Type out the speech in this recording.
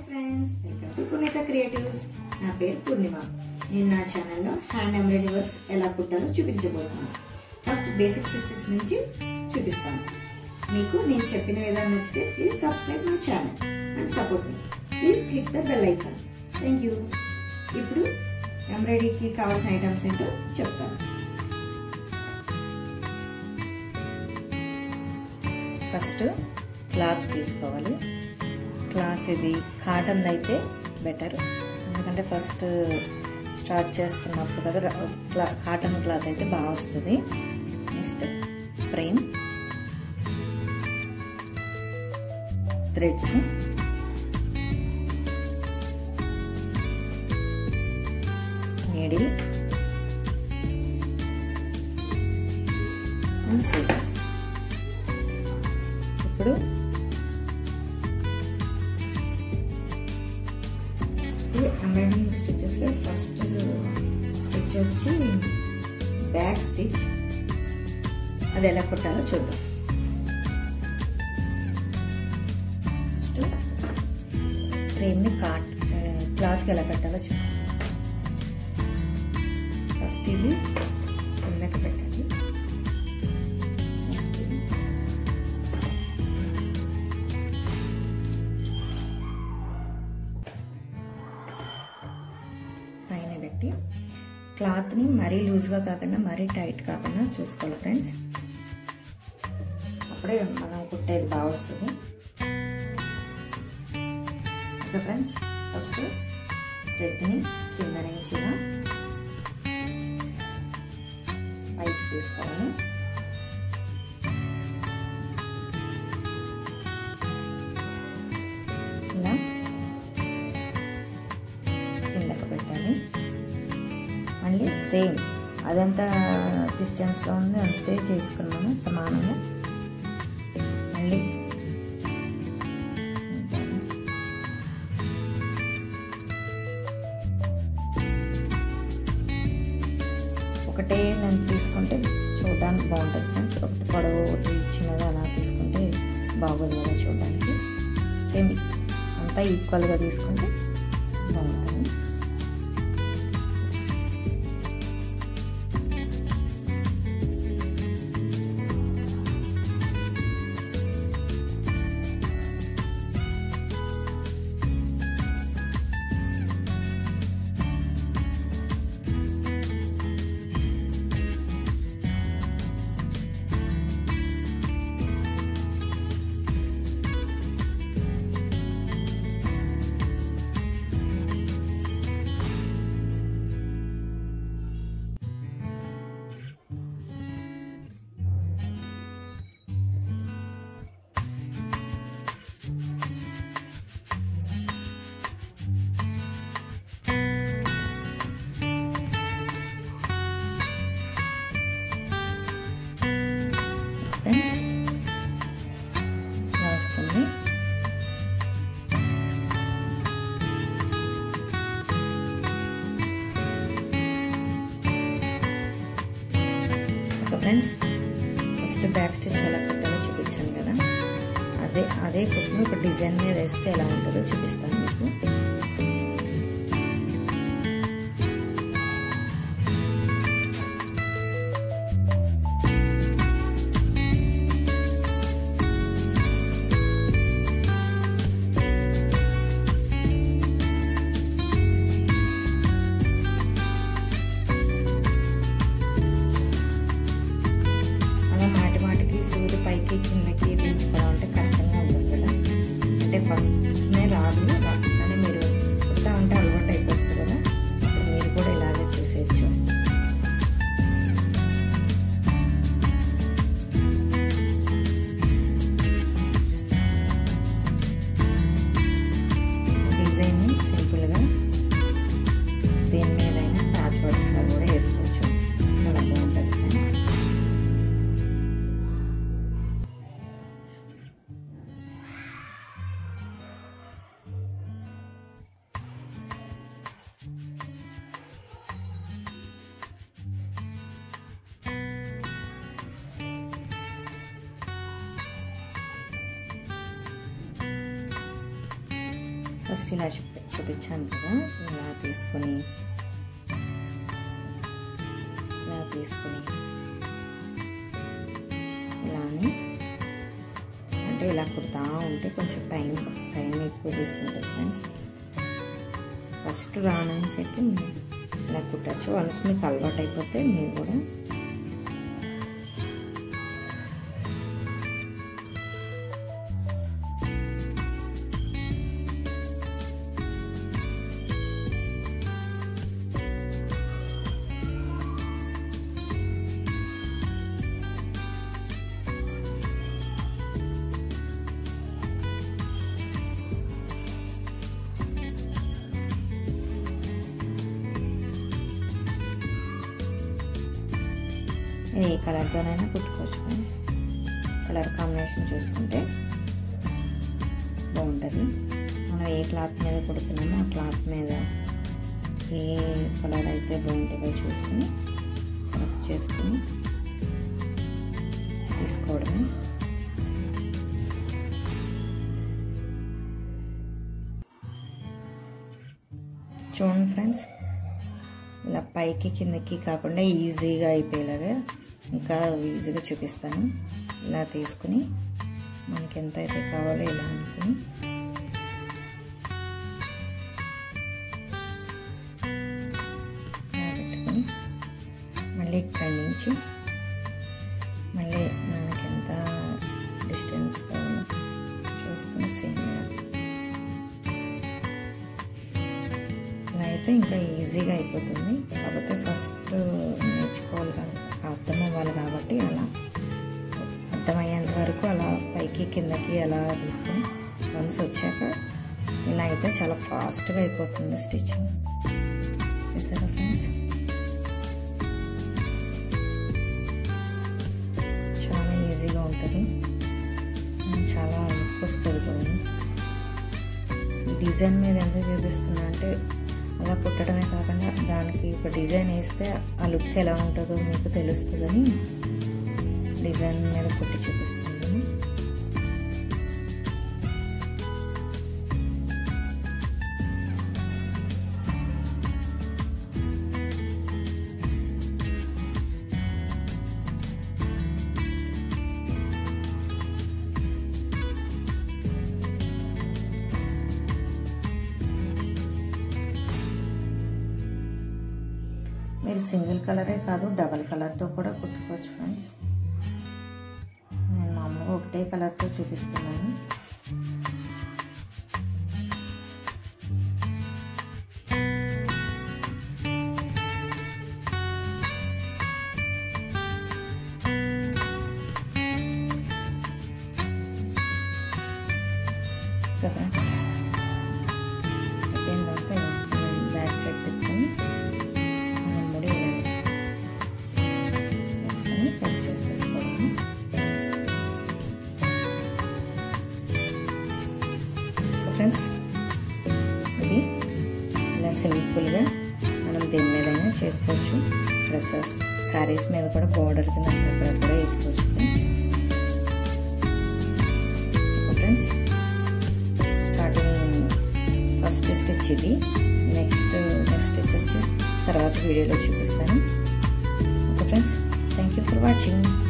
friends welcome to Punitha creatives నా పేరు పూర్ణిమ నేను నా ఛానల్లో హ్యాండ్ ఎంబ్రాయిడరీ వర్క్స్ ఎలా కుట్టాలో చూపించబోతున్నాను ఫస్ట్ బేసిక్ స్టిచెస్ నుంచి చూపిస్తాను మీకు నేను చెప్పిన విధానం నచ్చితే please subscribe my channel and support me please click the bell icon thank you ఇప్పుడు ఎంబ్రాయిడరీకి కావాల్సిన ఐటమ్స్ ఏంటో చెప్తాను ఫస్ట్ క్లాత్ తీసుకోవాలి క్లాత్ ఇది కాటన్ అయితే బెటర్ ఎందుకంటే ఫస్ట్ స్టార్ట్ చేస్తున్నప్పుడు కదా క్లా కాటన్ క్లాత్ అయితే బాగా వస్తుంది next frame threads needle and scissors ఇప్పుడు ఈ ఎంబ్రాయిడింగ్ స్టిచెస్లో ఫస్ట్ స్టిచ్ వచ్చి బ్యాక్ స్టిచ్ అది ఎలా కుట్టాలో చూద్దాం ఫస్ట్ ఫ్రేమ్ని కాట్ క్లాత్కి ఎలా పెట్టాలో చూద్దాం ఫస్ట్ ఇది కిందకి పెట్టాలి నెక్స్ట్ ఇది పైన పెట్టి క్లాత్ని మరీ లూజ్గా కాకుండా మరీ టైట్ కాకుండా చూసుకోవాలి ఫ్రెండ్స్ అప్పుడే మనం కుట్టేది బాగా వస్తుంది ఓకే ఫ్రెండ్స్ ఫస్ట్ థ్రెడ్ని కింద నుంచి పైకి తీసుకోవాలి ఇలా కిందకు పెట్టాలి మళ్ళీ సేమ్ అదంతా డిస్టెన్స్లో ఉంది అంతే చేసుకున్నాము సమానంగా మళ్ళీ ఒకటే లెంత్ తీసుకుంటే చూడడానికి బాగుంటుంది ఫ్రెండ్స్ ఒకటి పొడవు ఒకటి చిన్నది అలా తీసుకుంటే బాగోదు కదా చూడడానికి సేమ్ అంతా ఈక్వల్గా తీసుకుంటే బాగుంటుంది ఫ్రెండ్స్ ఇలా వస్తుంది okay friends first back stitch ఎలా పెట్టాలో చూపించాను కదా అదే అదే కుట్ను ఒక డిజైన్ మీద వేస్తే ఎలా ఉంటుందో చూపిస్తాను మీకు అలా మాటి మాటికి సూది పైకి కిందకి దించుకోవడం అంటే కష్టంగా ఉంటుంది కదా అంటే ఫస్ట్నే రాదు కానీ మీరు కుడతా ఉంటే అలవాటు అయిపోతుంది కదా అప్పుడు మీరు కూడా ఇలాగే చేసేయచ్చు డిజైన్ సింపుల్గా దేని మీదైనా ప్యాచ్ వర్క్స్గా కూడా వేసుకోవచ్చు చాలా బాగుంటుంది ఫ్రెండ్స్ ఫస్ట్ ఇలా చూపి చూపించాను కదా ఇలా తీసుకొని ఇలా తీసుకొని ఇలానే అంటే ఇలా కుడతా ఉంటే కొంచెం టైం టైం ఎక్కువ తీసుకుంటుంది ఫ్రెండ్స్ ఫస్ట్ రానసేపు ఇలా కుట్టచ్చు వన్స్ మీకు అలవాటు అయిపోతే మీరు కూడా ఏ కలర్తోనైనా కుట్టుకోవచ్చు ఫ్రెండ్స్ కలర్ కాంబినేషన్ చూసుకుంటే బాగుంటుంది మనం ఏ క్లాత్ మీద కుడుతున్నామో ఆ క్లాత్ మీద ఏ కలర్ అయితే బాగుంటుందో చూసుకుని సెలెక్ట్ చేసుకుని తీసుకోవడమే చూడండి ఫ్రెండ్స్ ఇలా పైకి కిందకి కాకుండా ఈజీగా అయిపోయేలాగా ఇంకా ఈజీగా చూపిస్తాను ఇలా తీసుకుని మనకి ఎంత అయితే కావాలో ఇలా అనుకుని ఇలా పెట్టుకొని మళ్ళీ ఇక్కడి నుంచి మళ్ళీ మనకి ఎంత డిస్టెన్స్ కావాలో చూసుకుని సేమ్ ఇలా అయితే ఇంకా ఈజీగా అయిపోతుంది కాకపోతే ఫస్ట్ నేర్చుకోవాలి అర్థం అవ్వాలి కాబట్టి అలా అర్థమయ్యేంత వరకు అలా పైకి కిందకి అలా తీసుకొని వన్స్ వచ్చాక ఇలా అయితే చాలా ఫాస్ట్గా అయిపోతుంది స్టిచ్చింగ్ చూసారా ఫ్రెండ్స్ చాలా ఈజీగా ఉంటుంది చాలా లుక్ వస్తుంది కూడా డిజైన్ మీద ఎంత చూపిస్తున్నా అంటే అలా కుట్టడమే కాకుండా దానికి ఒక డిజైన్ వేస్తే ఆ లుక్ ఎలా ఉంటుందో మీకు తెలుస్తుందని డిజైన్ మీద కుట్టి చూపిస్తుంది మీరు సింగిల్ కలరే కాదు డబల్ కలర్తో కూడా కుట్టుకోవచ్చు ఫ్రెండ్స్ నేను మామూలుగా ఒకటే కలర్తో చూపిస్తున్నాను ఫ్రెండ్స్ అయిపోయిందంతా బ్యాక్ సైడ్ పెట్టుకొని ముడి వేసుకొని కట్ చేసేసుకోవడం ఫ్రెండ్స్ ఇది ఇలా సింపుల్గా మనం దేని మీదైనా చేసుకోవచ్చు డ్రెస్సెస్ శారీస్ మీద కూడా బార్డర్ కింద అక్కడ కూడా వేసుకోవచ్చు friends friends starting first stitch ఇది నెక్స్ట్ నెక్స్ట్ స్టిచ్ వచ్చి తర్వాత వీడియోలో చూపిస్తాను okay friends thank you for watching